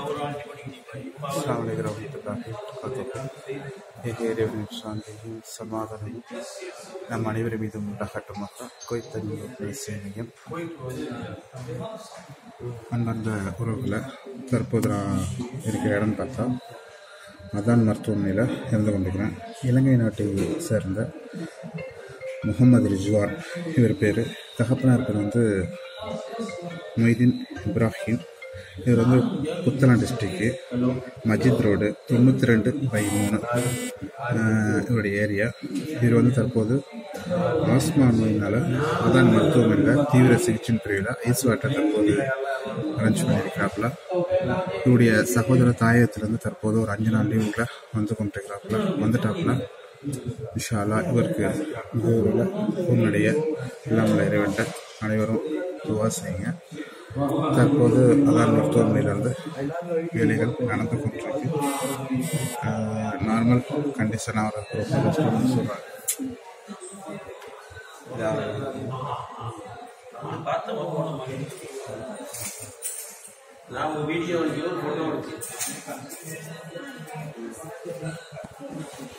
శ్రావణిగర வீட்டுக்காக இறைவனின் சாந்தியும் சமாதானமும் நம் அனைவர் மீதும் உண்டாகட்டுமாக கொய்த்தறிவு சேவையும் அன்பார்ந்த உறவுகளை தற்போது நான் இருக்கிற இடம் பார்த்தா அதான் மருத்துவமனையில் இருந்து கொண்டிருக்கிறேன் இலங்கை நாட்டை சேர்ந்த முகமது ரிஜ்வான் இவர் பேர் தகப்பனார் பேர் வந்து மொய்தீன் இப்ராஹிம் இவர் வந்து புத்தளம் டிஸ்ட்ரிக்கு மஜித் ரோடு தொண்ணூற்றி ரெண்டு பை மூணு ஆஹ் இவருடைய ஏரியா இவர் வந்து தற்போது ஆஸ்மா நோயினால் அதான் மருத்துவமனையில் தீவிர சிகிச்சை பிரிவில் ஐஸ் வாட்டர் தற்போது அரேஞ்ச் பண்ணியிருக்கிறாப்புல இவருடைய சகோதர தாயகத்திலிருந்து தற்போது ஒரு அஞ்சு நாள் லீவுல வந்து கொண்டிருக்கிறாப்புல வந்துட்டாப்புல விஷாலா இவருக்கு மிகவும் உன்னுடைய இல்லாமல் இறைவன்ட்ட அனைவரும் துவா செய்யுங்க தற்போது அதான் மருத்துவமனையிலிருந்து வேலைகள் நடந்து கொண்டிருக்கு நார்மல் கண்டிஷனாக ஒரு சொல்கிறாங்க நான் வீடியோ எடுக்கிறோம் ஃபோட்டோ எடுக்கிறேன்